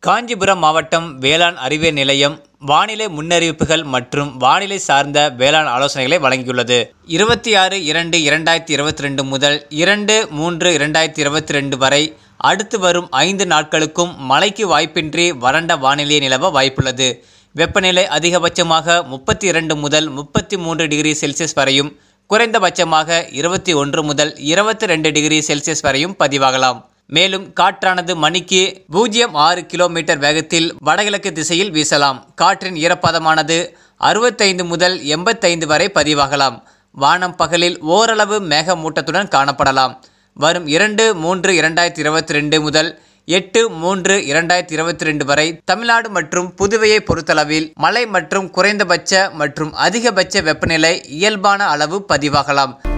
காஞ்சிபுரம் மாவட்டம் வேளாண் அறிவியல் நிலையம் வானிலை முன்னறிவிப்புகள் மற்றும் வானிலை சார்ந்த வேளாண் ஆலோசனைகளை வழங்கியுள்ளது இருபத்தி ஆறு இரண்டு இரண்டாயிரத்தி இருபத்தி ரெண்டு முதல் இரண்டு மூன்று இரண்டாயிரத்தி இருபத்தி ரெண்டு வரை அடுத்து வரும் ஐந்து நாட்களுக்கும் மழைக்கு வாய்ப்பின்றி வறண்ட வானிலை நிலவ வாய்ப்புள்ளது வெப்பநிலை அதிகபட்சமாக முப்பத்தி இரண்டு முதல் முப்பத்தி மூன்று டிகிரி செல்சியஸ் வரையும் குறைந்தபட்சமாக இருபத்தி ஒன்று முதல் இருபத்தி ரெண்டு டிகிரி செல்சியஸ் வரையும் பதிவாகலாம் மேலும் காற்றானது மணிக்கு பூஜ்ஜியம் ஆறு கிலோமீட்டர் வேகத்தில் வடகிழக்கு திசையில் வீசலாம் காற்றின் ஈரப்பதமானது அறுபத்தைந்து முதல் எண்பத்தைந்து வரை பதிவாகலாம் வானம் பகலில் ஓரளவு மேகமூட்டத்துடன் காணப்படலாம் வரும் இரண்டு மூன்று இரண்டாயிரத்தி இருபத்தி ரெண்டு முதல் எட்டு மூன்று இரண்டாயிரத்தி இருபத்தி ரெண்டு வரை தமிழ்நாடு மற்றும் புதுவையை பொறுத்தளவில் மழை மற்றும் குறைந்தபட்ச மற்றும் அதிகபட்ச வெப்பநிலை இயல்பான அளவு பதிவாகலாம்